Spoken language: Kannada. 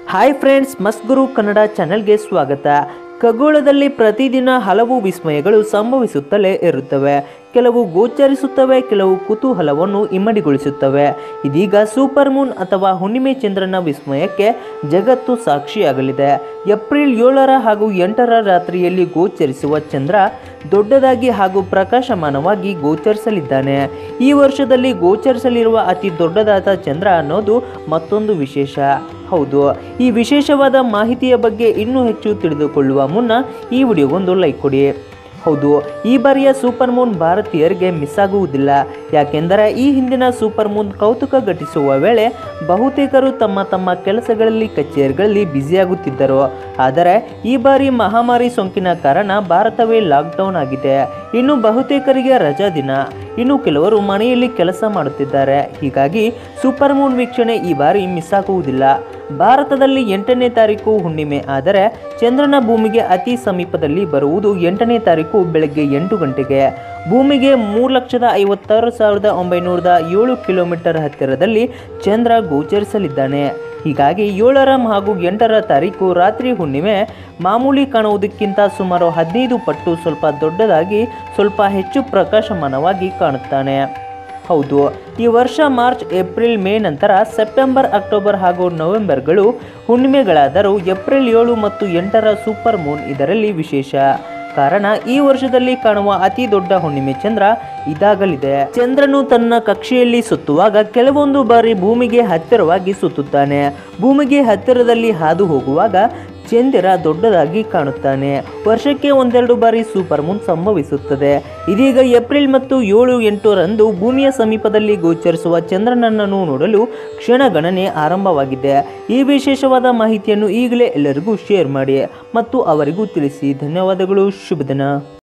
ಹಾಯ್ ಫ್ರೆಂಡ್ಸ್ ಮಸ್ಗುರು ಕನ್ನಡ ಚಾನೆಲ್ಗೆ ಸ್ವಾಗತ ಖಗೋಳದಲ್ಲಿ ಪ್ರತಿದಿನ ಹಲವು ವಿಸ್ಮಯಗಳು ಸಂಭವಿಸುತ್ತಲೇ ಇರುತ್ತವೆ ಕೆಲವು ಗೋಚರಿಸುತ್ತವೆ ಕೆಲವು ಕುತೂಹಲವನ್ನು ಇಮ್ಮಡಿಗೊಳಿಸುತ್ತವೆ ಇದೀಗ ಸೂಪರ್ ಮೂನ್ ಅಥವಾ ಹುಣ್ಣಿಮೆ ಚಂದ್ರನ ವಿಸ್ಮಯಕ್ಕೆ ಜಗತ್ತು ಸಾಕ್ಷಿಯಾಗಲಿದೆ ಏಪ್ರಿಲ್ ಏಳರ ಹಾಗೂ ಎಂಟರ ರಾತ್ರಿಯಲ್ಲಿ ಗೋಚರಿಸುವ ಚಂದ್ರ ದೊಡ್ಡದಾಗಿ ಹಾಗೂ ಪ್ರಕಾಶಮಾನವಾಗಿ ಗೋಚರಿಸಲಿದ್ದಾನೆ ಈ ವರ್ಷದಲ್ಲಿ ಗೋಚರಿಸಲಿರುವ ಅತಿ ದೊಡ್ಡದಾದ ಚಂದ್ರ ಅನ್ನೋದು ಮತ್ತೊಂದು ವಿಶೇಷ ಹೌದು ಈ ವಿಶೇಷವಾದ ಮಾಹಿತಿಯ ಬಗ್ಗೆ ಇನ್ನೂ ಹೆಚ್ಚು ತಿಳಿದುಕೊಳ್ಳುವ ಮುನ್ನ ಈ ವಿಡಿಯೋಗೊಂದು ಲೈಕ್ ಕೊಡಿ ಹೌದು ಈ ಬಾರಿಯ ಸೂಪರ್ ಮೂನ್ ಭಾರತೀಯರಿಗೆ ಮಿಸ್ ಆಗುವುದಿಲ್ಲ ಯಾಕೆಂದರೆ ಈ ಹಿಂದಿನ ಸೂಪರ್ ಮೂನ್ ಕೌತುಕ ಘಟಿಸುವ ವೇಳೆ ಬಹುತೇಕರು ತಮ್ಮ ತಮ್ಮ ಕೆಲಸಗಳಲ್ಲಿ ಕಚೇರಿಗಳಲ್ಲಿ ಬ್ಯುಸಿಯಾಗುತ್ತಿದ್ದರು ಆದರೆ ಈ ಬಾರಿ ಮಹಾಮಾರಿ ಸೋಂಕಿನ ಕಾರಣ ಭಾರತವೇ ಲಾಕ್ಡೌನ್ ಆಗಿದೆ ಇನ್ನು ಬಹುತೇಕರಿಗೆ ರಜಾ ದಿನ ಇನ್ನು ಕೆಲವರು ಮನೆಯಲ್ಲಿ ಕೆಲಸ ಮಾಡುತ್ತಿದ್ದಾರೆ ಹೀಗಾಗಿ ಸೂಪರ್ ಮೂನ್ ವೀಕ್ಷಣೆ ಈ ಬಾರಿ ಮಿಸ್ ಆಗುವುದಿಲ್ಲ ಭಾರತದಲ್ಲಿ ಎಂಟನೇ ತಾರೀಕು ಹುಣ್ಣಿಮೆ ಆದರೆ ಚಂದ್ರನ ಭೂಮಿಗೆ ಅತಿ ಸಮೀಪದಲ್ಲಿ ಬರುವುದು ಎಂಟನೇ ತಾರೀಕು ಬೆಳಗ್ಗೆ ಎಂಟು ಗಂಟೆಗೆ ಭೂಮಿಗೆ ಮೂರು ಲಕ್ಷದ ಐವತ್ತಾರು ಸಾವಿರದ ಒಂಬೈನೂರದ ಏಳು ಕಿಲೋಮೀಟರ್ ಹತ್ತಿರದಲ್ಲಿ ಚಂದ್ರ ಗೋಚರಿಸಲಿದ್ದಾನೆ ಹೀಗಾಗಿ ಏಳರ ಹಾಗೂ ಎಂಟರ ತಾರೀಕು ರಾತ್ರಿ ಹುಣ್ಣಿಮೆ ಮಾಮೂಲಿ ಕಾಣುವುದಕ್ಕಿಂತ ಸುಮಾರು ಹದಿನೈದು ಪಟ್ಟು ಸ್ವಲ್ಪ ದೊಡ್ಡದಾಗಿ ಸ್ವಲ್ಪ ಹೆಚ್ಚು ಪ್ರಕಾಶಮಾನವಾಗಿ ಕಾಣುತ್ತಾನೆ ಹೌದು ಈ ವರ್ಷ ಮಾರ್ಚ್ ಏಪ್ರಿಲ್ ಮೇ ನಂತರ ಸೆಪ್ಟೆಂಬರ್ ಅಕ್ಟೋಬರ್ ಹಾಗೂ ನವೆಂಬರ್ಗಳು ಹುಣ್ಣಿಮೆಗಳಾದರೂ ಏಪ್ರಿಲ್ ಏಳು ಮತ್ತು ಎಂಟರ ಸೂಪರ್ ಮೂನ್ ಇದರಲ್ಲಿ ವಿಶೇಷ ಕಾರಣ ಈ ವರ್ಷದಲ್ಲಿ ಕಾಣುವ ಅತಿ ದೊಡ್ಡ ಹುಣ್ಣಿಮೆ ಚಂದ್ರ ಇದಾಗಲಿದೆ ಚಂದ್ರನು ತನ್ನ ಕಕ್ಷೆಯಲ್ಲಿ ಸುತ್ತುವಾಗ ಕೆಲವೊಂದು ಬಾರಿ ಭೂಮಿಗೆ ಹತ್ತಿರವಾಗಿ ಸುತ್ತುತ್ತಾನೆ ಭೂಮಿಗೆ ಹತ್ತಿರದಲ್ಲಿ ಹಾದು ಹೋಗುವಾಗ ಚಂದಿರ ದೊಡ್ಡದಾಗಿ ಕಾಣುತ್ತಾನೆ ವರ್ಷಕ್ಕೆ ಒಂದೆರಡು ಬಾರಿ ಸೂಪರ್ ಮೂನ್ ಸಂಭವಿಸುತ್ತದೆ ಇದೀಗ ಏಪ್ರಿಲ್ ಮತ್ತು ಏಳು ಎಂಟರಂದು ಭೂಮಿಯ ಸಮೀಪದಲ್ಲಿ ಗೋಚರಿಸುವ ಚಂದ್ರನನ್ನು ನೋಡಲು ಕ್ಷಣಗಣನೆ ಆರಂಭವಾಗಿದೆ ಈ ವಿಶೇಷವಾದ ಮಾಹಿತಿಯನ್ನು ಈಗಲೇ ಎಲ್ಲರಿಗೂ ಶೇರ್ ಮಾಡಿ ಮತ್ತು ಅವರಿಗೂ ತಿಳಿಸಿ ಧನ್ಯವಾದಗಳು ಶುಭ ದಿನ